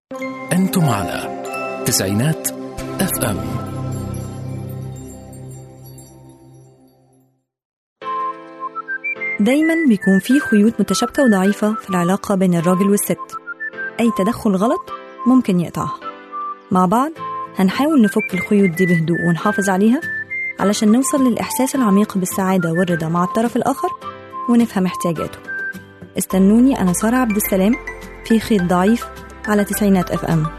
أنتم على تسعينات اف ام دايما بيكون في خيوط متشابكة وضعيفة في العلاقة بين الراجل والست أي تدخل غلط ممكن يقطعها مع بعض هنحاول نفك الخيوط دي بهدوء ونحافظ عليها علشان نوصل للإحساس العميق بالسعادة والرضا مع الطرف الآخر ونفهم احتياجاته استنوني أنا سارة عبد السلام في خيط ضعيف على تسعينات اف ام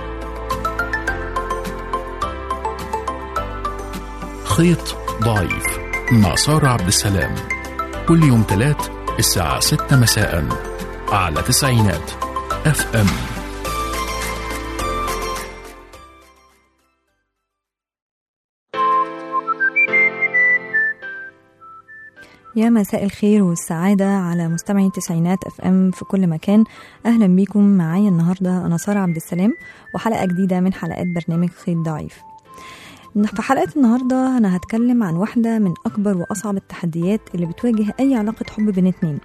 خيط ضعيف مع سارة عبد السلام كل يوم تلات الساعة ستة مساء على تسعينات اف ام يا مساء الخير والسعادة على مستمعي تسعينات اف ام في كل مكان أهلا بيكم معايا النهاردة أنا سارة عبد السلام وحلقة جديدة من حلقات برنامج خيط ضعيف في حلقة النهاردة أنا هتكلم عن واحدة من أكبر وأصعب التحديات اللي بتواجه أي علاقة حب بين اتنين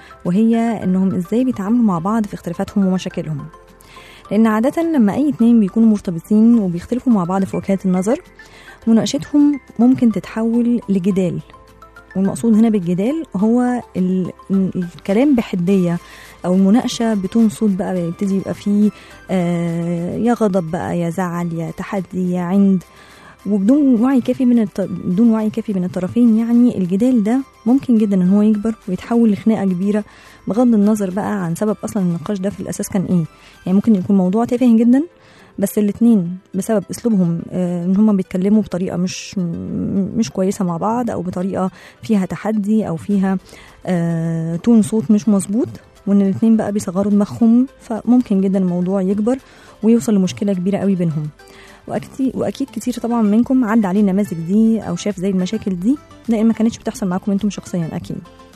وهي إنهم إزاي بيتعاملوا مع بعض في اختلافاتهم ومشاكلهم لأن عادة لما أي اتنين بيكونوا مرتبطين وبيختلفوا مع بعض في وجهات النظر مناقشتهم ممكن تتحول لجدال والمقصود هنا بالجدال هو ال- ال- الكلام بحدية أو المناقشة بتون صوت بقى بيبتدي يبقى فيه آه يا غضب بقى يا زعل يا تحدي يا عند وبدون وعي كافي من الط... بدون وعي كافي من الطرفين يعني الجدال ده ممكن جدا ان هو يكبر ويتحول لخناقه كبيره بغض النظر بقى عن سبب اصلا النقاش ده في الاساس كان ايه يعني ممكن يكون موضوع تافه جدا بس الاتنين بسبب اسلوبهم آه، ان هما بيتكلموا بطريقه مش م- مش كويسه مع بعض او بطريقه فيها تحدي او فيها آه، تون صوت مش مظبوط وان الاتنين بقى بيصغروا دماغهم فممكن جدا الموضوع يكبر ويوصل لمشكله كبيره قوي بينهم واكيد واكيد كتير طبعا منكم عدى عليه النماذج دي او شاف زي المشاكل دي لان ما كانتش بتحصل معاكم انتم شخصيا اكيد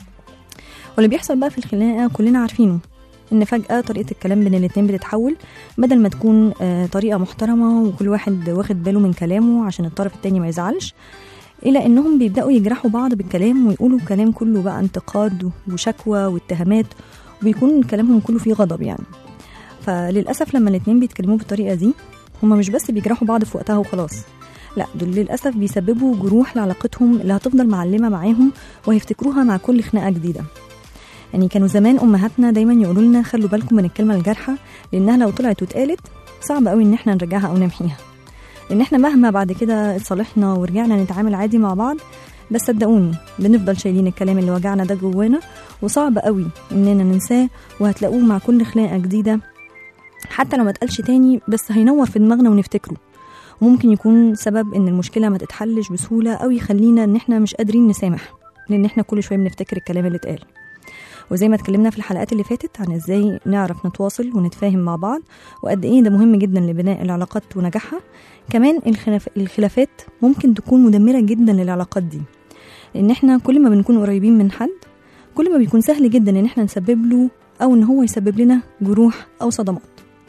واللي بيحصل بقى في الخناقه كلنا عارفينه ان فجاه طريقه الكلام بين الاتنين بتتحول بدل ما تكون آه، طريقه محترمه وكل واحد واخد باله من كلامه عشان الطرف التاني ما يزعلش الى انهم بيبداوا يجرحوا بعض بالكلام ويقولوا كلام كله بقى انتقاد وشكوى واتهامات وبيكون كلامهم كله فيه غضب يعني فللاسف لما الاتنين بيتكلموا بالطريقه دي هما مش بس بيجرحوا بعض في وقتها وخلاص لا دول للأسف بيسببوا جروح لعلاقتهم اللي هتفضل معلمة معاهم وهيفتكروها مع كل خناقة جديدة يعني كانوا زمان أمهاتنا دايما يقولوا لنا خلوا بالكم من الكلمة الجارحة لأنها لو طلعت واتقالت صعب قوي إن احنا نرجعها أو نمحيها لأن احنا مهما بعد كده اتصالحنا ورجعنا نتعامل عادي مع بعض بس صدقوني بنفضل شايلين الكلام اللي وجعنا ده جوانا وصعب قوي إننا ننساه وهتلاقوه مع كل خناقة جديدة حتى لو ما اتقالش تاني بس هينور في دماغنا ونفتكره وممكن يكون سبب ان المشكله ما تتحلش بسهوله او يخلينا ان احنا مش قادرين نسامح لان احنا كل شويه بنفتكر الكلام اللي اتقال وزي ما اتكلمنا في الحلقات اللي فاتت عن ازاي نعرف نتواصل ونتفاهم مع بعض وقد ايه ده مهم جدا لبناء العلاقات ونجاحها كمان الخلاف الخلافات ممكن تكون مدمره جدا للعلاقات دي لان احنا كل ما بنكون قريبين من حد كل ما بيكون سهل جدا ان احنا نسبب له او ان هو يسبب لنا جروح او صدمات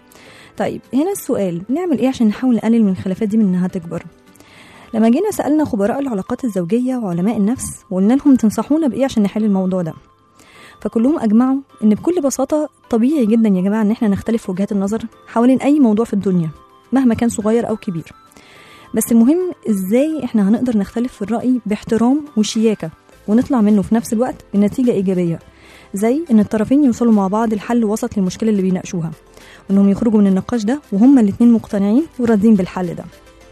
طيب هنا السؤال نعمل ايه عشان نحاول نقلل من الخلافات دي من انها تكبر لما جينا سالنا خبراء العلاقات الزوجيه وعلماء النفس وقلنا لهم تنصحونا بايه عشان نحل الموضوع ده فكلهم اجمعوا ان بكل بساطه طبيعي جدا يا جماعه ان احنا نختلف في وجهات النظر حوالين اي موضوع في الدنيا مهما كان صغير او كبير بس المهم ازاي احنا هنقدر نختلف في الراي باحترام وشياكه ونطلع منه في نفس الوقت بنتيجه ايجابيه زي ان الطرفين يوصلوا مع بعض لحل وسط للمشكله اللي بيناقشوها وانهم يخرجوا من النقاش ده وهما الاتنين مقتنعين وراضيين بالحل ده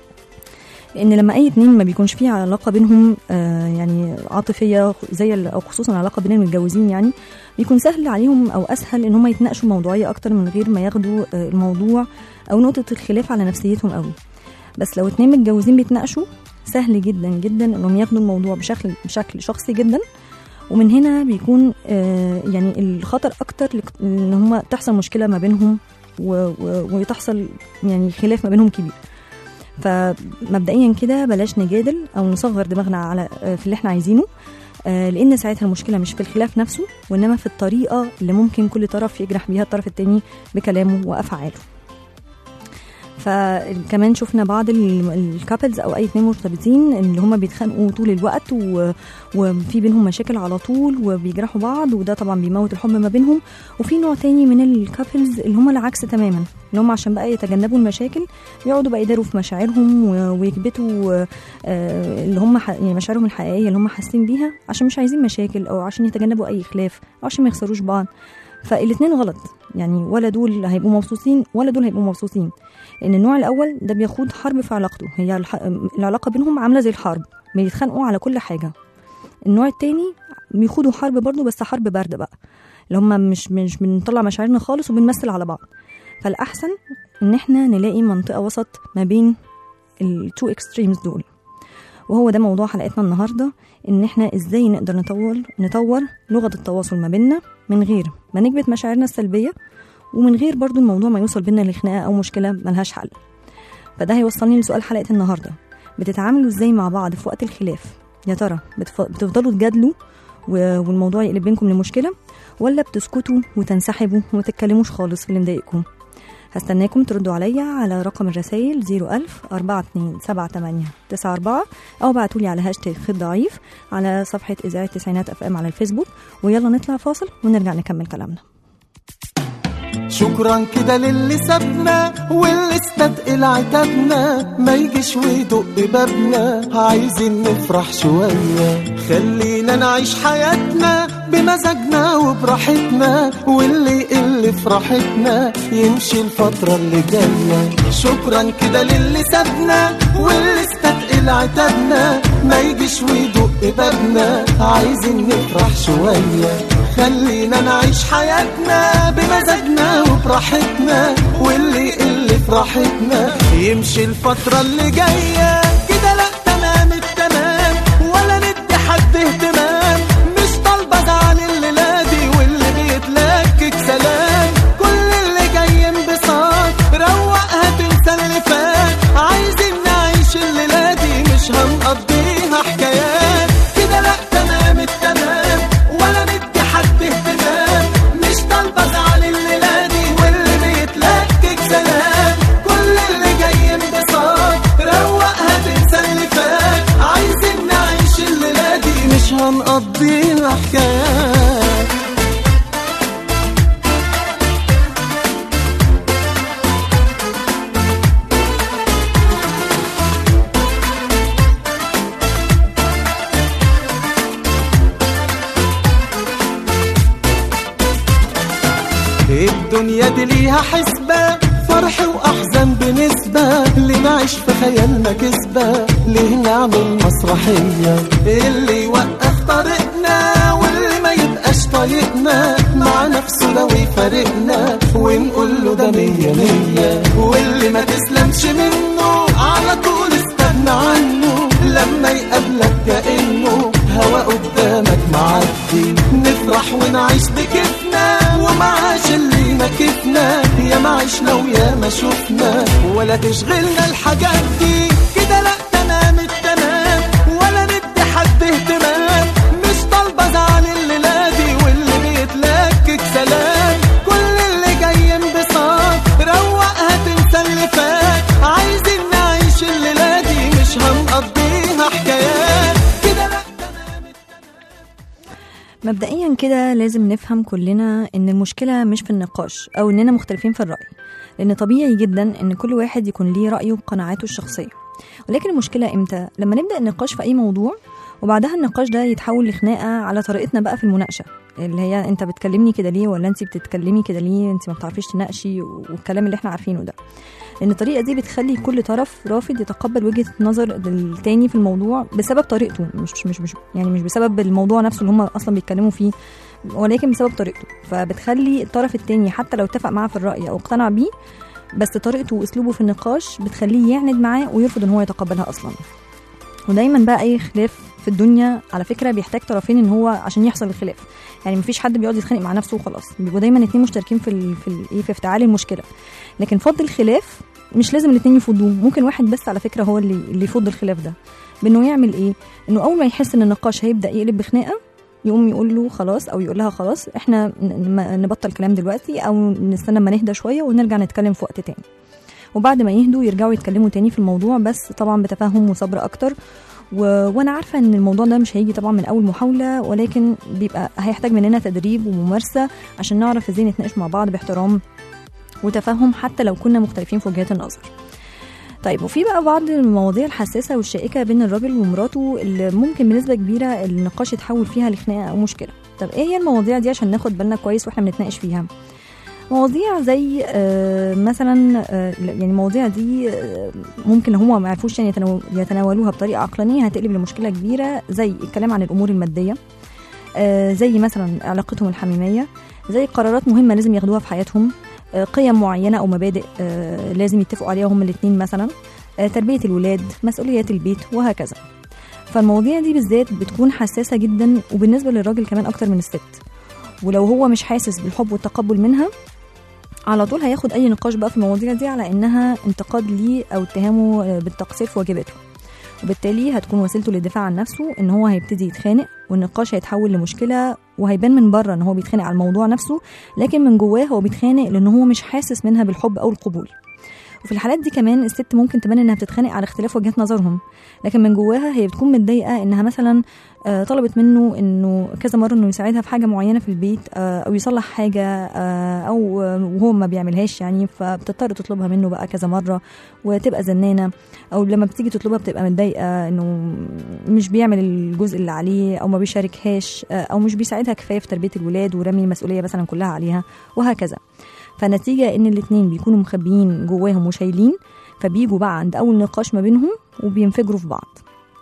لان لما اي اتنين ما بيكونش فيه علاقه بينهم آه يعني عاطفيه زي ال- او خصوصا علاقه بين المتجوزين يعني بيكون سهل عليهم او اسهل ان هم يتناقشوا موضوعيه اكتر من غير ما ياخدوا آه الموضوع او نقطه الخلاف على نفسيتهم قوي بس لو اتنين متجوزين بيتناقشوا سهل جدا جدا انهم ياخدوا الموضوع بشكل بشكل شخصي جدا ومن هنا بيكون آه يعني الخطر اكتر لك- ان هم تحصل مشكله ما بينهم و- و- وتحصل يعني خلاف ما بينهم كبير فمبدئيا كده بلاش نجادل او نصغر دماغنا على آه، في اللي احنا عايزينه آه، لان ساعتها المشكله مش في الخلاف نفسه وانما في الطريقه اللي ممكن كل طرف يجرح بيها الطرف التاني بكلامه وافعاله فكمان شفنا بعض الكابلز او اي اتنين مرتبطين اللي هم بيتخانقوا طول الوقت و... وفي بينهم مشاكل على طول وبيجرحوا بعض وده طبعا بيموت الحب ما بينهم وفي نوع تاني من الكابلز اللي هم العكس تماما اللي هم عشان بقى يتجنبوا المشاكل يقعدوا بقى يداروا في مشاعرهم و- ويكبتوا آه، اللي هم ح... يعني مشاعرهم الحقيقيه اللي هم حاسين بيها عشان مش عايزين مشاكل او عشان يتجنبوا اي خلاف او عشان ما يخسروش بعض فالاتنين غلط يعني ولا دول هيبقوا مبسوطين ولا دول هيبقوا مبسوطين لان النوع الاول ده بيخوض حرب في علاقته هي الح... العلاقه بينهم عامله زي الحرب بيتخانقوا على كل حاجه النوع التاني بيخوضوا حرب برضه بس حرب بارده بقى اللي هم مش مش بنطلع مشاعرنا خالص وبنمثل على بعض فالاحسن ان احنا نلاقي منطقه وسط ما بين التو اكستريمز دول وهو ده موضوع حلقتنا النهارده ان احنا ازاي نقدر نطور نطور لغه التواصل ما بيننا من غير ما نكبت مشاعرنا السلبيه ومن غير برضو الموضوع ما يوصل بينا لخناقه او مشكله ملهاش حل فده هيوصلني لسؤال حلقه النهارده بتتعاملوا ازاي مع بعض في وقت الخلاف يا ترى بتف... بتفضلوا تجادلوا و... والموضوع يقلب بينكم لمشكله ولا بتسكتوا وتنسحبوا وما تتكلموش خالص في اللي مضايقكم هستناكم تردوا عليا على رقم الرسائل 01000 4278 94 أو بعتولي على هاشتاج خد ضعيف على صفحة إذاعة تسعينات أف أم على الفيسبوك ويلا نطلع فاصل ونرجع نكمل كلامنا شكرا كده للي سابنا واللي استثقل عتابنا ما يجيش ويدق بابنا عايزين نفرح شوية خلينا نعيش حياتنا بمزاجنا وبراحتنا واللي يقل في راحتنا يمشي الفترة اللي جاية شكرا كده للي سابنا واللي استثقل عتابنا ما يجيش ويدق بابنا عايزين نفرح شوية خلينا نعيش حياتنا بمزاجنا وبراحتنا واللي يقل في راحتنا يمشي الفترة اللي جاية كده لا تمام التمام ولا ندي حد اهتمام مش طالبة ازعل الليلة دي واللي بيتلكك سلام كل اللي جاي انبساط روقها تنسى اللي فات عايزين نعيش الليلة دي مش هنقضيها حكايات كده لا تمام التمام ولا ندي حد اهتمام مش طالبة ازعل الليلة دي واللي بيتلكك سلام كل اللي جاي انبساط روقها تنسى اللي فات عايزين نعيش الليلة دي مش هنقضيها حكايات الدنيا دي ليها حسبة فرح وأحزان بنسبة اللي نعيش في خيالنا كسبة ليه نعمل مسرحية اللي يوقف طريقنا واللي ما يبقاش طايقنا مع نفسه لو يفارقنا ونقول له ده مية مية واللي ما تسلمش منه على طول استغنى عنه لما يقابلك كأنه هوا قدامك معدي نفرح ونعيش بكيفنا ومعاش اللي ما كيفنا يا ما عشنا ويا ما شفنا ولا تشغلنا الحاجات دي كده لا تمام التمام ولا ندي حد اهتمام مش طالبة ازعل الليلة دي واللي بيتلكك سلام كل اللي جاي انبساط روقها تنسى اللي فات عايزين نعيش الليلة دي مش هنقضيها حكايات كده لا مبدئيا كده لازم نفهم كلنا ان المشكله مش في النقاش او اننا مختلفين في الراي لان طبيعي جدا ان كل واحد يكون ليه رايه وقناعاته الشخصيه ولكن المشكله امتى لما نبدا النقاش في اي موضوع وبعدها النقاش ده يتحول لخناقه على طريقتنا بقى في المناقشه اللي هي انت بتكلمني كده ليه ولا انت بتتكلمي كده ليه انت ما بتعرفيش تناقشي والكلام اللي احنا عارفينه ده لان الطريقه دي بتخلي كل طرف رافض يتقبل وجهه نظر التاني في الموضوع بسبب طريقته مش مش مش يعني مش بسبب الموضوع نفسه اللي هم اصلا بيتكلموا فيه ولكن بسبب طريقته فبتخلي الطرف التاني حتى لو اتفق معاه في الراي او اقتنع بيه بس طريقته واسلوبه في النقاش بتخليه يعند معاه ويرفض ان هو يتقبلها اصلا ودايما بقى اي خلاف في الدنيا على فكره بيحتاج طرفين ان هو عشان يحصل الخلاف يعني مفيش حد بيقعد يتخانق مع نفسه وخلاص بيبقوا دايما اتنين مشتركين في ال في ال ايه في افتعال المشكله لكن فض الخلاف مش لازم الاتنين يفضوه ممكن واحد بس على فكره هو اللي اللي يفض الخلاف ده بانه يعمل ايه انه اول ما يحس ان النقاش هيبدا يقلب بخناقه يقوم يقول له خلاص او يقول لها خلاص احنا ن- ن- نبطل كلام دلوقتي او نستنى ما نهدى شويه ونرجع نتكلم في وقت تاني وبعد ما يهدوا يرجعوا يتكلموا تاني في الموضوع بس طبعا بتفاهم وصبر اكتر و... وانا عارفه ان الموضوع ده مش هيجي طبعا من اول محاوله ولكن بيبقى هيحتاج مننا تدريب وممارسه عشان نعرف ازاي نتناقش مع بعض باحترام وتفاهم حتى لو كنا مختلفين في وجهات النظر طيب وفي بقى بعض المواضيع الحساسه والشائكه بين الراجل ومراته اللي ممكن بنسبه كبيره النقاش يتحول فيها لخناقه او مشكله طب ايه هي المواضيع دي عشان ناخد بالنا كويس واحنا بنتناقش فيها مواضيع زي آه، مثلا آه، يعني المواضيع دي آه، ممكن لو هم ما عرفوش يعني يتناو- يتناولوها بطريقه عقلانيه هتقلب لمشكله كبيره زي الكلام عن الامور الماديه آه، زي مثلا علاقتهم الحميميه زي قرارات مهمه لازم ياخدوها في حياتهم آه، قيم معينه او مبادئ آه، لازم يتفقوا عليها هم الاثنين مثلا آه، تربيه الولاد مسؤوليات البيت وهكذا فالمواضيع دي بالذات بتكون حساسه جدا وبالنسبه للراجل كمان اكتر من الست ولو هو مش حاسس بالحب والتقبل منها على طول هياخد اي نقاش بقى في المواضيع دي على انها انتقاد ليه او اتهامه آه، بالتقصير في واجباته وبالتالي هتكون وسيلته للدفاع عن نفسه ان هو هيبتدي يتخانق والنقاش هيتحول لمشكله وهيبان من بره ان هو بيتخانق على الموضوع نفسه لكن من جواه هو بيتخانق لان هو مش حاسس منها بالحب او القبول وفي الحالات دي كمان الست ممكن تبان انها بتتخانق على اختلاف وجهات نظرهم لكن من جواها هي بتكون متضايقه انها مثلا آه، طلبت منه انه كذا مره انه يساعدها في حاجه معينه في البيت آه، او يصلح حاجه آه، او آه، وهو ما بيعملهاش يعني فبتضطر تطلبها منه بقى كذا مره وتبقى زنانه او لما بتيجي تطلبها بتبقى متضايقه انه مش بيعمل الجزء اللي عليه او ما بيشاركهاش آه، او مش بيساعدها كفايه في تربيه الولاد ورمي المسؤوليه مثلا كلها عليها وهكذا فنتيجه ان الاتنين بيكونوا مخبيين جواهم وشايلين فبيجوا بقى عند اول نقاش ما بينهم وبينفجروا في بعض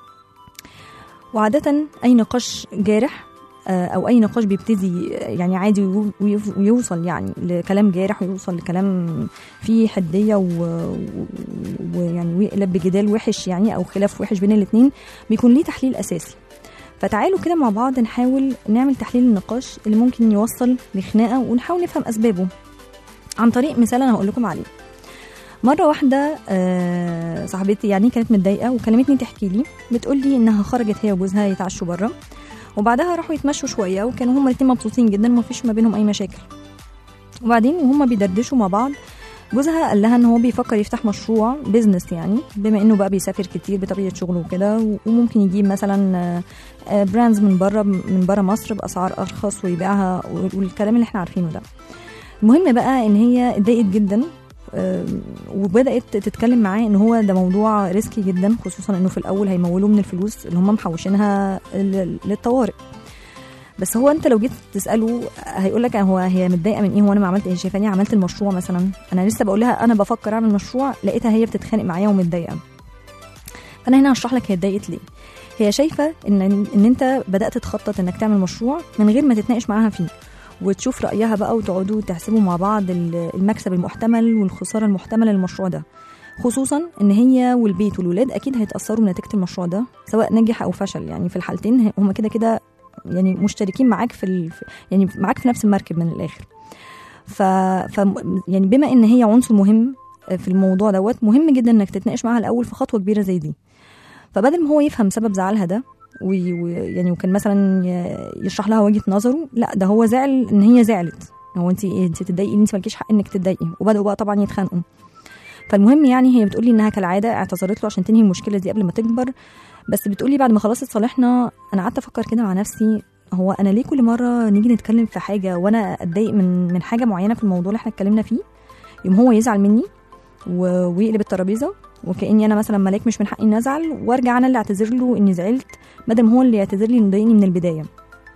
وعادة أي نقاش جارح آه، أو أي نقاش بيبتدي يعني عادي ويو- ويف- ويوصل يعني لكلام جارح ويوصل لكلام فيه حدية و- و- ويعني ويقلب بجدال وحش يعني أو خلاف وحش بين الاتنين بيكون ليه تحليل أساسي فتعالوا كده مع بعض نحاول نعمل تحليل النقاش اللي ممكن يوصل لخناقة ونحاول نفهم أسبابه عن طريق مثال أنا هقول لكم عليه مرة واحدة آه، صاحبتي يعني كانت متضايقة وكلمتني تحكي لي بتقول لي إنها خرجت هي وجوزها يتعشوا بره وبعدها راحوا يتمشوا شوية وكانوا هما الاتنين مبسوطين جدا ومفيش ما بينهم أي مشاكل وبعدين وهما بيدردشوا مع بعض جوزها قال لها ان هو بيفكر يفتح مشروع بيزنس يعني بما انه بقى بيسافر كتير بطبيعه شغله وكده وممكن يجيب مثلا براندز من بره من بره مصر باسعار ارخص ويبيعها والكلام اللي احنا عارفينه ده المهم بقى ان هي اتضايقت جدا آم، وبدات تتكلم معاه ان هو ده موضوع ريسكي جدا خصوصا انه في الاول هيمولوا من الفلوس اللي هم محوشينها لل- للطوارئ بس هو انت لو جيت تساله هيقول لك هو هي متضايقه من ايه هو انا ما عملت ايه شايفاني عملت المشروع مثلا انا لسه بقول لها انا بفكر اعمل مشروع لقيتها هي بتتخانق معايا ومتضايقه فانا هنا هشرح لك هي اتضايقت ليه هي شايفه ان ان انت بدات تخطط انك تعمل مشروع من غير ما تتناقش معاها فيه وتشوف رايها بقى وتقعدوا تحسبوا مع بعض ال- المكسب المحتمل والخساره المحتمله للمشروع ده خصوصا ان هي والبيت والولاد اكيد هيتاثروا بنتيجه المشروع ده سواء نجح او فشل يعني في الحالتين هم كده كده يعني مشتركين معاك في ال... يعني معاك في نفس المركب من الاخر ف... ف يعني بما ان هي عنصر مهم في الموضوع دوت مهم جدا انك تتناقش معاها الاول في خطوه كبيره زي دي فبدل ما هو يفهم سبب زعلها ده وي- ويعني وكان مثلا ي- يشرح لها وجهه نظره لا ده هو زعل ان هي زعلت هو انت انت تتضايقي انت مالكيش حق انك تتضايقي وبداوا بقى طبعا يتخانقوا فالمهم يعني هي بتقولي انها كالعاده اعتذرت له عشان تنهي المشكله دي قبل ما تكبر بس بتقولي بعد ما خلاص اتصالحنا انا قعدت افكر كده مع نفسي هو انا ليه كل مره نيجي نتكلم في حاجه وانا اتضايق من من حاجه معينه في الموضوع اللي احنا اتكلمنا فيه يوم هو يزعل مني و- ويقلب الترابيزه وكاني انا مثلا ملاك مش من حقي اني ازعل وارجع انا اللي اعتذر له اني زعلت بدل ما هو اللي يعتذر لي انه ضايقني من البدايه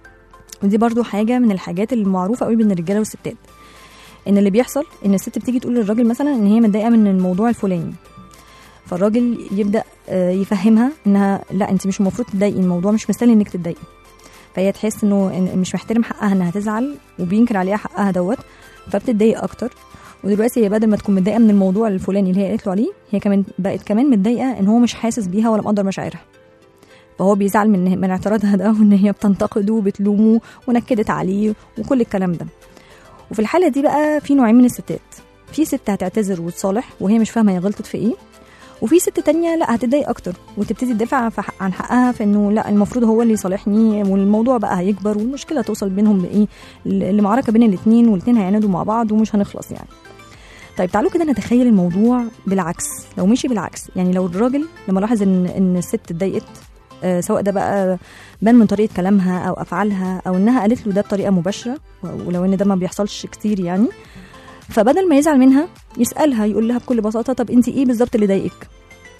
ودي برضو حاجه من الحاجات المعروفه قوي بين الرجاله والستات ان اللي بيحصل ان الست بتيجي تقول للراجل مثلا ان هي متضايقه من الموضوع الفلاني فالراجل يبدا آه، يفهمها انها لا انت مش المفروض تتضايقي الموضوع مش مستاهل انك تتضايقي فهي تحس انه إن مش محترم حقها انها تزعل وبينكر عليها حقها دوت فبتتضايق اكتر ودلوقتي هي بدل ما تكون متضايقه من الموضوع الفلاني اللي هي قالت له عليه هي كمان بقت كمان متضايقه ان هو مش حاسس بيها ولا مقدر مشاعرها فهو بيزعل من من اعتراضها ده وان هي بتنتقده وبتلومه ونكدت عليه وكل الكلام ده وفي الحاله دي بقى في نوعين من الستات في ست هتعتذر وتصالح وهي مش فاهمه هي غلطت في ايه وفي ست تانية لا هتتضايق اكتر وتبتدي تدافع في حق- عن حقها في انه لا المفروض هو اللي يصالحني والموضوع بقى هيكبر والمشكله توصل بينهم لايه ل- لمعركه بين الاثنين والاثنين هيعاندوا مع بعض ومش هنخلص يعني طيب تعالوا كده نتخيل الموضوع بالعكس لو مشي بالعكس يعني لو الراجل لما لاحظ ان ان الست اتضايقت آه، سواء ده بقى بان من طريقه كلامها او افعالها او انها قالت له ده بطريقه مباشره ولو ان ده ما بيحصلش كتير يعني فبدل ما يزعل منها يسالها يقول لها بكل بساطه طب انت ايه بالظبط اللي ضايقك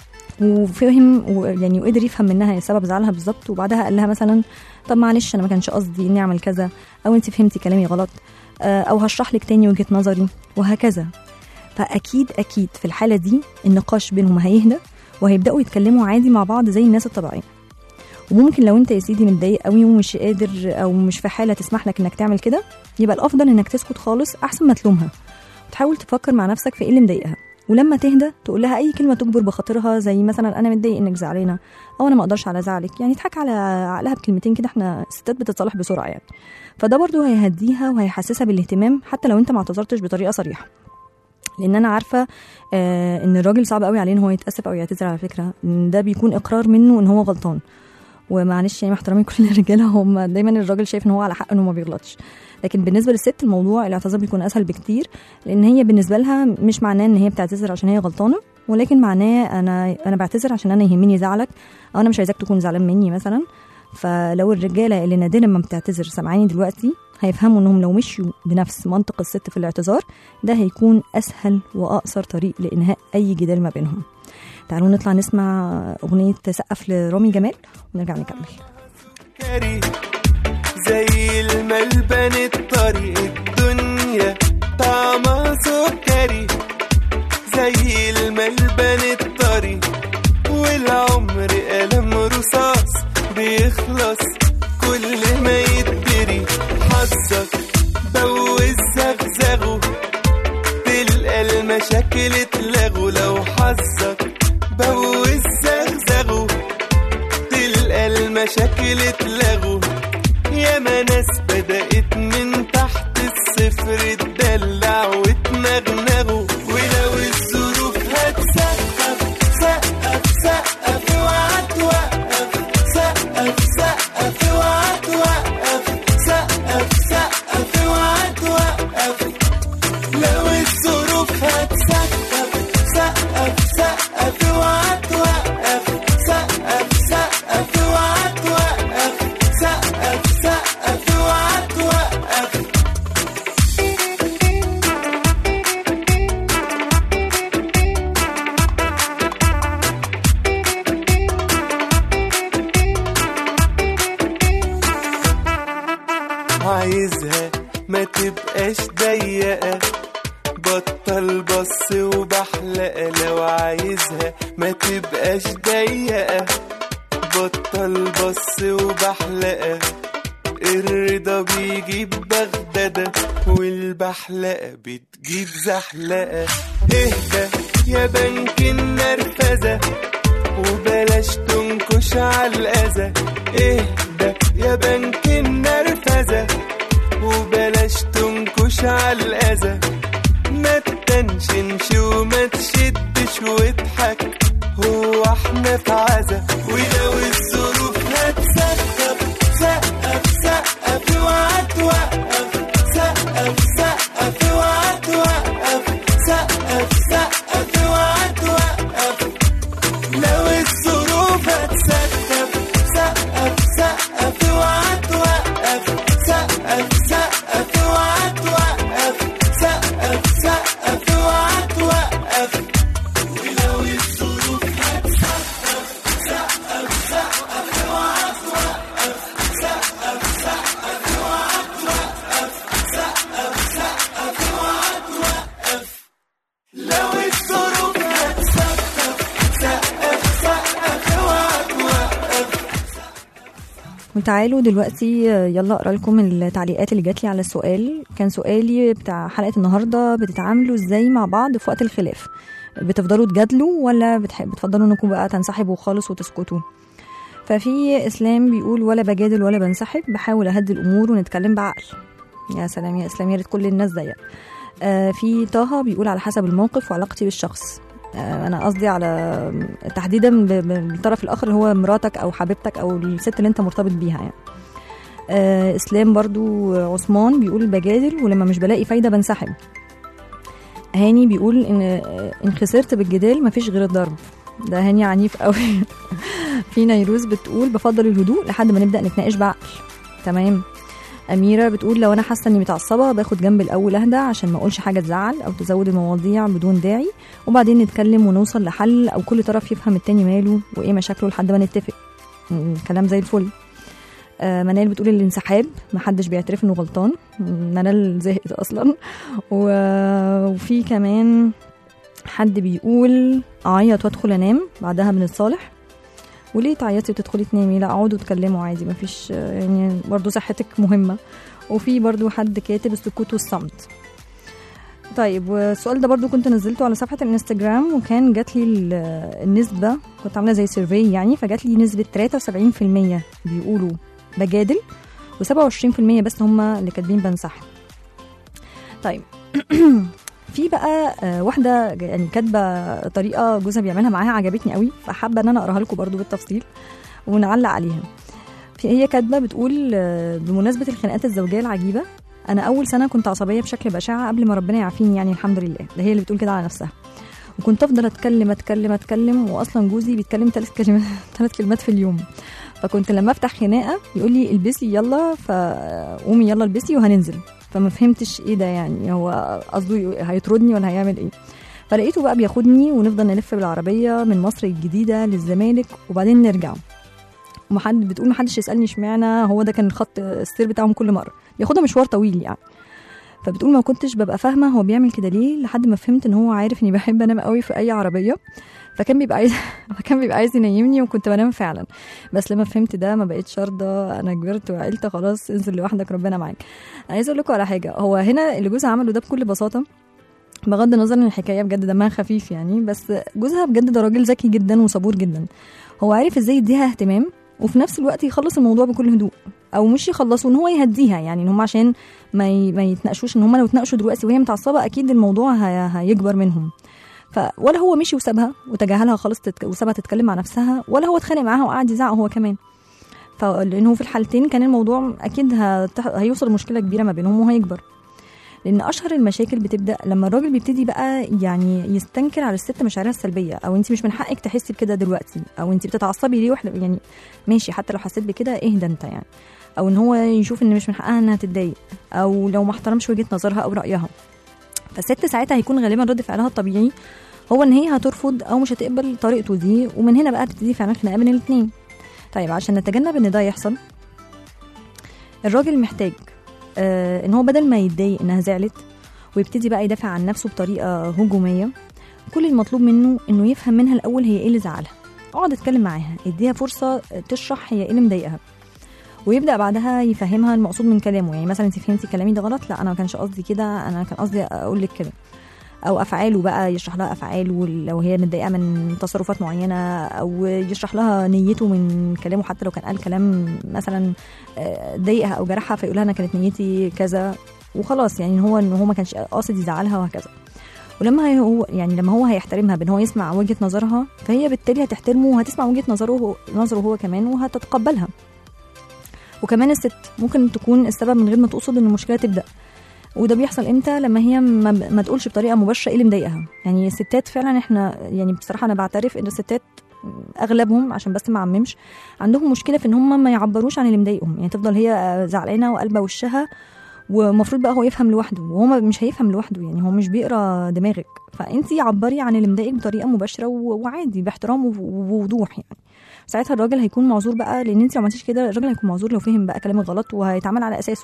وفهم و- يعني وقدر يفهم منها سبب زعلها بالظبط وبعدها قال لها مثلا طب معلش انا ما كانش قصدي اني اعمل كذا او انت فهمتي كلامي غلط آه، او هشرح لك تاني وجهه نظري وهكذا فاكيد اكيد في الحاله دي النقاش بينهم هيهدى وهيبداوا يتكلموا عادي مع بعض زي الناس الطبيعيه وممكن لو انت يا سيدي متضايق قوي ومش قادر او مش في حاله تسمح لك انك تعمل كده يبقى الافضل انك تسكت خالص احسن ما تلومها وتحاول تفكر مع نفسك في ايه اللي مضايقها ولما تهدى تقول لها اي كلمه تجبر بخاطرها زي مثلا انا متضايق انك زعلانه او انا ما اقدرش على زعلك يعني تضحك على عقلها بكلمتين كده احنا الستات بتتصالح بسرعه يعني فده برضو هيهديها وهيحسسها بالاهتمام حتى لو انت ما اعتذرتش بطريقه صريحه لان انا عارفه آه ان الراجل صعب قوي عليه ان هو يتاسف او يعتذر على فكره إن ده بيكون اقرار منه ان هو غلطان ومعلش يعني مع احترامي كل الرجاله هم دايما الراجل شايف ان هو على حق انه ما بيغلطش لكن بالنسبه للست الموضوع الاعتذار بيكون اسهل بكتير لان هي بالنسبه لها مش معناه ان هي بتعتذر عشان هي غلطانه ولكن معناه انا انا بعتذر عشان انا يهمني زعلك او انا مش عايزاك تكون زعلان مني مثلا فلو الرجاله اللي نادرا ما بتعتذر سامعاني دلوقتي هيفهموا انهم لو مشيوا بنفس منطق الست في الاعتذار ده هيكون اسهل واقصر طريق لانهاء اي جدال ما بينهم تعالوا نطلع نسمع اغنيه سقف لرامي جمال ونرجع نكمل سكري زي الملبن الطريق الدنيا طعمها سكري زي الملبن الطريق والعمر قلم رصاص بيخلص كل ما يتدري حظك بوز زغزغه تلقى المشاكل اتلغوا لو حظك بوز زغزغه تلقى المشاكل اتلغوا ياما ناس بدأت من تحت الصفر تدلع وتنغنغوا ولو الظروف هتسقف سقف سقف اوعى توقف سقف سقف اوعى توقف سقف سقف اوعى توقف لو الظروف هتسقف سقف سقف اوعى توقف سقف سقف اوعى توقف سقف سقف اوعى توقف عايزها ما تبقاش ضيقة بطل بص وبحلقة لو عايزها ما تبقاش ضيقة بطل بص وبحلقة الرضا بيجيب بغدادة والبحلقة بتجيب زحلقة اهدى يا بنك النرفزة وبلاش تنكش على الأذى اهدى يا بنك النرفزة وبلاش تنكش على الأذى ما تتنشنش وما تشدش واضحك هو احنا في عزا ولو الظروف هتسقف سقف سقف اوعى توقف سقف سقف اوعى توقف سقف سقف اوعى توقف لو الظروف هتسقف سقف سقف اوعى توقف سقف سقف اوعى توقف سقف سقف اوعى توقف ولو الظروف هتسقف سقف سقف اوعى توقف سقف سقف اوعى توقف سقف سقف اوعى توقف لو الظروف هتسقف سقف سقف اوعى توقف وتعالوا دلوقتي يلا اقرا لكم التعليقات اللي جات لي على السؤال كان سؤالي بتاع حلقه النهارده بتتعاملوا ازاي مع بعض في وقت الخلاف بتفضلوا تجادلوا ولا بتحب بتفضلوا انكم بقى تنسحبوا خالص وتسكتوا ففي اسلام بيقول ولا بجادل ولا بنسحب بحاول اهدي الامور ونتكلم بعقل يا سلام يا اسلام يا ريت كل الناس زيك آه في طه بيقول على حسب الموقف وعلاقتي بالشخص آه انا قصدي على تحديدا ب- ب- بالطرف الاخر اللي هو مراتك او حبيبتك او الست اللي انت مرتبط بيها يعني آه اسلام برضو عثمان بيقول بجادل ولما مش بلاقي فايده بنسحب هاني بيقول ان ان خسرت بالجدال مفيش غير الضرب ده هاني عنيف قوي في نيروز بتقول بفضل الهدوء لحد ما نبدا نتناقش بعقل تمام أميرة بتقول لو أنا حاسة إني متعصبة باخد جنب الأول أهدى عشان ما أقولش حاجة تزعل أو تزود المواضيع بدون داعي وبعدين نتكلم ونوصل لحل أو كل طرف يفهم التاني ماله وإيه مشاكله لحد ما نتفق م- كلام زي الفل آه، منال بتقول الانسحاب محدش بيعترف انه غلطان منال زهقت اصلا و- وفي كمان حد بيقول اعيط وادخل انام بعدها بنتصالح وليه تعيطي وتدخلي تنامي لا اقعدوا اتكلموا عادي مفيش آه، يعني برضو صحتك مهمه وفي برضو حد كاتب السكوت والصمت طيب والسؤال ده برضو كنت نزلته على صفحة الانستجرام وكان جات لي ال- النسبة كنت عاملة زي سيرفي يعني فجات لي نسبة 73% بيقولوا بجادل و27% بس هما اللي كاتبين بنسحب طيب في بقى آه، واحدة ج- يعني كاتبة طريقة جوزها بيعملها معاها عجبتني قوي فحابة ان انا اقراها لكم برضو بالتفصيل ونعلق عليها في هي كاتبة بتقول آه، بمناسبة الخناقات الزوجية العجيبة انا اول سنة كنت عصبية بشكل بشع قبل ما ربنا يعافيني يعني الحمد لله ده هي اللي بتقول كده على نفسها وكنت افضل اتكلم اتكلم اتكلم واصلا جوزي بيتكلم ثلاث كلمات ثلاث كلمات في اليوم فكنت لما افتح خناقه يقول لي البسي يلا فقومي يلا البسي وهننزل فما فهمتش ايه ده يعني هو قصده يق- هيطردني ولا هيعمل ايه فلقيته بقى بياخدني ونفضل نلف بالعربيه من مصر الجديده للزمالك وبعدين نرجع ومحد بتقول محدش يسالني اشمعنى هو ده كان الخط السير بتاعهم كل مره بياخدها مشوار طويل يعني فبتقول ما كنتش ببقى فاهمه هو بيعمل كده ليه لحد ما فهمت ان هو عارف اني بحب انام قوي في اي عربيه فكان بيبقى عايز فكان بيبقى عايز ينيمني وكنت بنام فعلا بس لما فهمت ده ما بقتش ارضى انا كبرت وعقلت خلاص انزل لوحدك ربنا معاك انا عايزه اقول لكم على حاجه هو هنا اللي جوزها عمله ده بكل بساطه بغض النظر ان الحكايه بجد دمها خفيف يعني بس جوزها بجد ده راجل ذكي جدا وصبور جدا هو عارف ازاي يديها اهتمام وفي نفس الوقت يخلص الموضوع بكل هدوء او مش يخلصوا ان هو يهديها يعني ان هم عشان ما ي... ما يتناقشوش ان هم لو اتناقشوا دلوقتي وهي متعصبه اكيد الموضوع هي... هيكبر منهم ف ولا هو مشي وسابها وتجاهلها خالص تتك... وسابها تتكلم مع نفسها ولا هو اتخانق معاها وقعد يزعق هو كمان فلانه في الحالتين كان الموضوع اكيد هت... هيوصل لمشكله كبيره ما بينهم وهيكبر لان اشهر المشاكل بتبدا لما الراجل بيبتدي بقى يعني يستنكر على الست مشاعرها السلبيه او انت مش من حقك تحسي بكده دلوقتي او انت بتتعصبي ليه واحنا يعني ماشي حتى لو حسيت بكده اهدى انت يعني او ان هو يشوف ان مش من حقها انها تتضايق او لو ما احترمش وجهه نظرها او رايها فالست ساعتها هيكون غالبا رد فعلها الطبيعي هو ان هي هترفض او مش هتقبل طريقته دي ومن هنا بقى تبتدي فعلا خناقه بين الاثنين طيب عشان نتجنب ان ده يحصل الراجل محتاج آه ان هو بدل ما يتضايق انها زعلت ويبتدي بقى يدافع عن نفسه بطريقه هجوميه كل المطلوب منه انه يفهم منها الاول هي ايه اللي زعلها اقعد اتكلم معاها اديها فرصه تشرح هي ايه اللي مضايقها ويبدا بعدها يفهمها المقصود من كلامه يعني مثلا انت فهمتي كلامي ده غلط لا انا ما كانش قصدي كده انا كان قصدي اقول لك كده او افعاله بقى يشرح لها افعاله لو هي متضايقه من تصرفات معينه او يشرح لها نيته من كلامه حتى لو كان قال كلام مثلا آه، ضايقها او جرحها فيقول لها انا كانت نيتي كذا وخلاص يعني هو ان هو ما كانش قاصد يزعلها وهكذا ولما هي- هو يعني لما هو هيحترمها بان هو يسمع وجهه نظرها فهي بالتالي هتحترمه وهتسمع وجهه نظره نظره هو كمان وهتتقبلها وكمان الست ممكن تكون السبب من غير ما تقصد ان المشكله تبدا وده بيحصل امتى لما هي ما, ما تقولش بطريقه مباشره ايه اللي مضايقها يعني الستات فعلا احنا يعني بصراحه انا بعترف ان الستات اغلبهم عشان بس ما اعممش عندهم مشكله في ان هم ما يعبروش عن اللي مضايقهم يعني تفضل هي زعلانه وقلبه وشها ومفروض بقى هو يفهم لوحده وهو ما- مش هيفهم لوحده يعني هو مش بيقرا دماغك فانت عبري عن اللي مضايقك بطريقه مباشره و- وعادي باحترام وب- وبوضوح يعني ساعتها الراجل هيكون معذور بقى لان انت ما عملتيش كده الراجل هيكون معذور لو فهم بقى كلامك غلط وهيتعامل على اساسه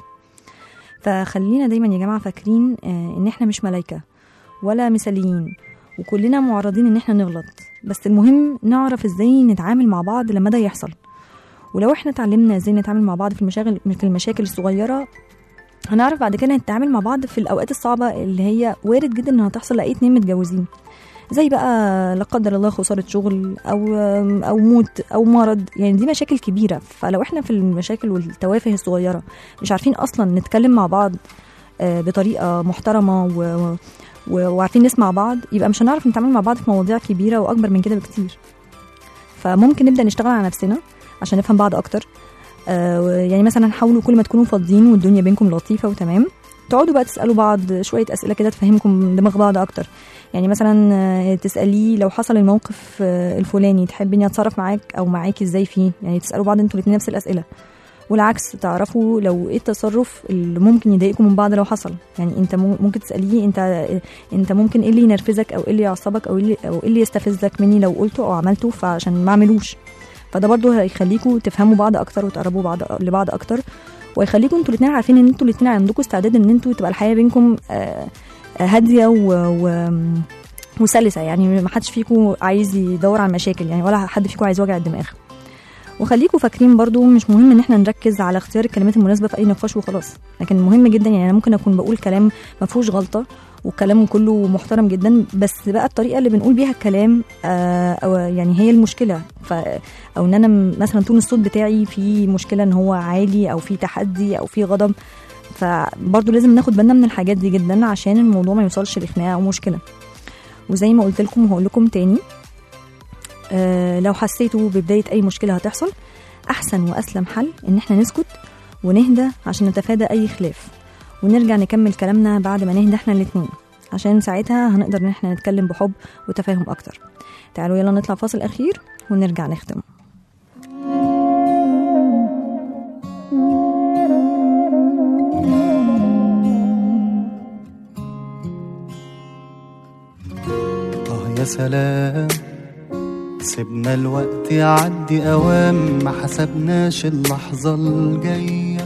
فخلينا دايما يا جماعه فاكرين آه، ان احنا مش ملايكه ولا مثاليين وكلنا معرضين ان احنا نغلط بس المهم نعرف ازاي نتعامل مع بعض لما ده يحصل ولو احنا اتعلمنا ازاي نتعامل مع بعض في المشاغل في المشاكل الصغيره هنعرف بعد كده نتعامل مع بعض في الاوقات الصعبه اللي هي وارد جدا انها تحصل لاي اتنين متجوزين زي بقى لا قدر الله خساره شغل او او موت او مرض يعني دي مشاكل كبيره فلو احنا في المشاكل والتوافه الصغيره مش عارفين اصلا نتكلم مع بعض آه، بطريقه محترمه و و- وعارفين نسمع بعض يبقى مش هنعرف نتعامل مع بعض في مواضيع كبيره واكبر من كده بكتير فممكن نبدا نشتغل على نفسنا عشان نفهم بعض اكتر آه، يعني مثلا حاولوا كل ما تكونوا فاضيين والدنيا بينكم لطيفه وتمام تقعدوا بقى تسالوا بعض شويه اسئله كده تفهمكم دماغ بعض اكتر يعني مثلا آه، تساليه لو حصل الموقف آه، الفلاني تحب اني اتصرف معاك او معاكي ازاي فيه يعني تسالوا بعض انتوا الاثنين نفس الاسئله والعكس تعرفوا لو ايه التصرف اللي ممكن يضايقكم من بعض لو حصل يعني انت مم- ممكن تساليه انت انت ممكن ايه اللي ينرفزك او ايه اللي يعصبك او ايه اللي, او ايه اللي يستفزك مني لو قلته او عملته فعشان ما اعملوش فده برضو هيخليكم تفهموا بعض اكتر وتقربوا بعض لبعض اكتر ويخليكم انتوا الاثنين عارفين ان انتوا الاثنين عندكم استعداد ان انتوا تبقى الحياه بينكم آه، آه، هاديه و, و وسلسه يعني ما حدش فيكم عايز يدور على المشاكل يعني ولا حد فيكم عايز وجع الدماغ وخليكم فاكرين برضو مش مهم ان احنا نركز على اختيار الكلمات المناسبه في اي نقاش وخلاص لكن المهم جدا يعني انا ممكن اكون بقول كلام ما فيهوش غلطه وكلامه كله محترم جدا بس بقى الطريقه اللي بنقول بيها الكلام آه او يعني هي المشكله ف او ان انا م- مثلا تون الصوت بتاعي في مشكله ان هو عالي او في تحدي او في غضب فبرضه لازم ناخد بالنا من الحاجات دي جدا عشان الموضوع ما يوصلش لخناقه او مشكله وزي ما قلت لكم وهقول لكم تاني آه لو حسيتوا ببدايه اي مشكله هتحصل احسن واسلم حل ان احنا نسكت ونهدى عشان نتفادى اي خلاف ونرجع نكمل كلامنا بعد ما نهدى احنا الاتنين عشان ساعتها هنقدر ان احنا نتكلم بحب وتفاهم اكتر تعالوا يلا نطلع فاصل اخير ونرجع نختم آه يا سلام سيبنا الوقت يعدي أوام ما حسبناش اللحظة الجاية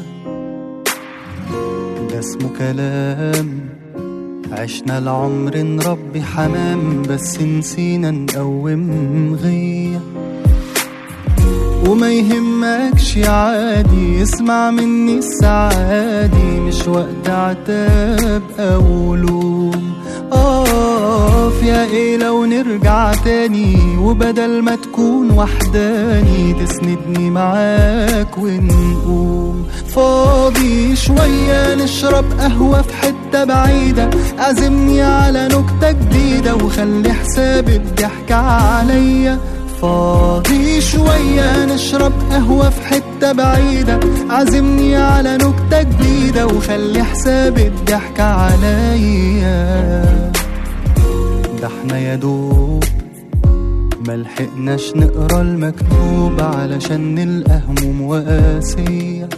ده اسمه كلام عشنا العمر نربي حمام بس نسينا نقوم غيه وما يهمكش عادي اسمع مني السعادي مش وقت عتاب او لوم اقف يا ايه لو نرجع تاني وبدل ما تكون وحداني تسندني معاك ونقوم فاضي شوية نشرب قهوة في حتة بعيدة عزمني على نكتة جديدة وخلي حساب الضحك عليا فاضي شوية نشرب قهوة في حتة بعيدة عزمني على نكتة جديدة وخلي حساب الضحك عليا ده احنا يا دوب ملحقناش نقرا المكتوب علشان نلقى هموم وقاسية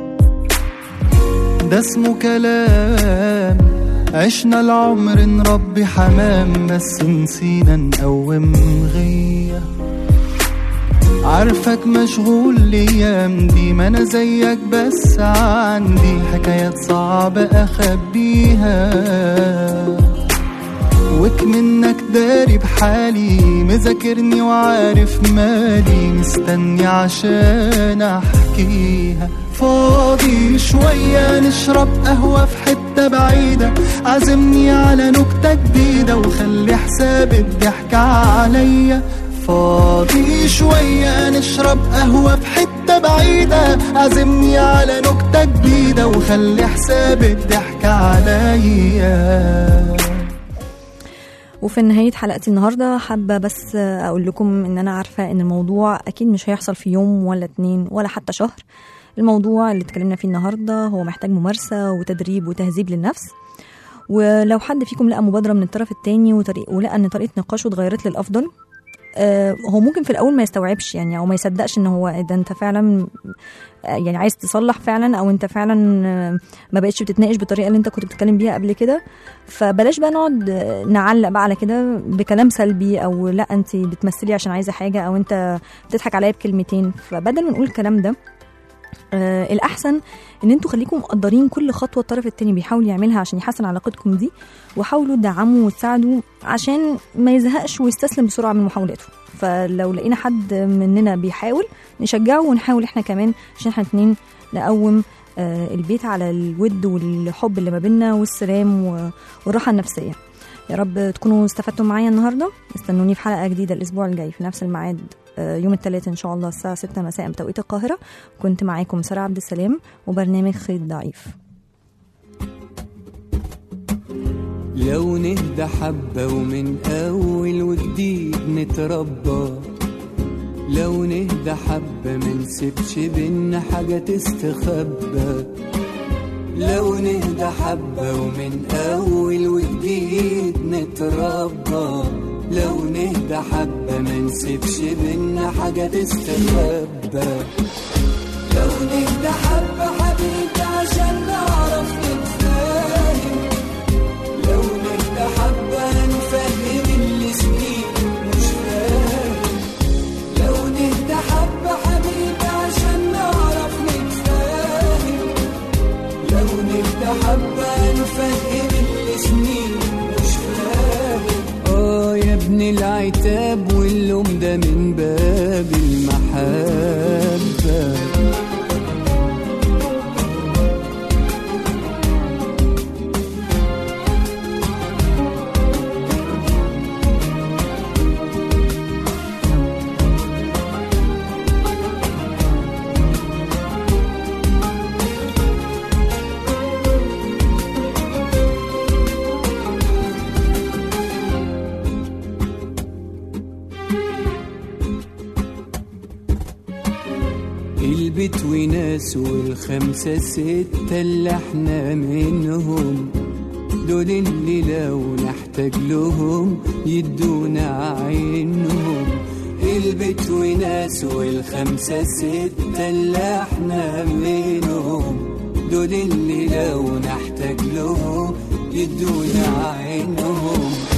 ده اسمه كلام عشنا العمر نربي حمام بس نسينا نقوم غيه عارفك مشغول الايام دي ما انا زيك بس عندي حكايات صعبة اخبيها وك منك داري بحالي مذاكرني وعارف مالي مستني عشان احكيها فاضي شوية نشرب قهوة في حتة بعيدة عزمني على نكتة جديدة وخلي حساب الضحك عليا فاضي شوية نشرب قهوة في حتة بعيدة عزمني على نكتة جديدة وخلي حساب الضحك عليا وفي نهاية حلقتي النهاردة حابة بس أقول لكم إن أنا عارفة إن الموضوع أكيد مش هيحصل في يوم ولا اتنين ولا حتى شهر الموضوع اللي اتكلمنا فيه النهاردة هو محتاج ممارسة وتدريب وتهذيب للنفس ولو حد فيكم لقى مبادرة من الطرف التاني وطريق ولقى إن طريقة نقاشه اتغيرت للأفضل آه، هو ممكن في الاول ما يستوعبش يعني او ما يصدقش ان هو ده انت فعلا آه، يعني عايز تصلح فعلا او انت فعلا آه، ما بقتش بتتناقش بالطريقه اللي انت كنت بتتكلم بيها قبل كده فبلاش بقى نقعد آه، نعلق بقى على كده بكلام سلبي او لا انت بتمثلي عشان عايزه حاجه او انت بتضحك عليا بكلمتين فبدل ما نقول الكلام ده آه الاحسن ان انتوا خليكم مقدرين كل خطوه الطرف التاني بيحاول يعملها عشان يحسن علاقتكم دي وحاولوا تدعموا وتساعدوا عشان ما يزهقش ويستسلم بسرعه من محاولاته فلو لقينا حد مننا بيحاول نشجعه ونحاول احنا كمان عشان احنا اتنين نقوم آه البيت على الود والحب اللي ما بينا والسلام و- والراحه النفسيه يا رب تكونوا استفدتوا معايا النهارده استنوني في حلقه جديده الاسبوع الجاي في نفس الميعاد آه، يوم الثلاث ان شاء الله الساعه 6 مساء بتوقيت القاهره كنت معاكم ساره عبد السلام وبرنامج خيط ضعيف لو نهدى حبة ومن أول وجديد نتربى لو نهدى حبة منسيبش بينا حاجة تستخبى لو نهدى حبة ومن أول وجديد نتربى لو نهدى حبة ما نسيبش بينا حاجة تستخبى لو نهدى حبة حبيبي عشان نعرف نتفاهم لو نهدى حبة نفهم اللي سنين مش فاهم لو نهدى حبة حبيبي عشان نعرف نتفاهم لو نهدى حبة نفهم اللي سنين مش فاهم اه يا ابن العتاب واللوم ده من باب المحبة البيت وناس والخمسة ستة اللي احنا منهم دول اللي لو نحتاج لهم يدونا عينهم البيت وناس والخمسة ستة اللي احنا منهم دول اللي لو نحتاج لهم يدونا عينهم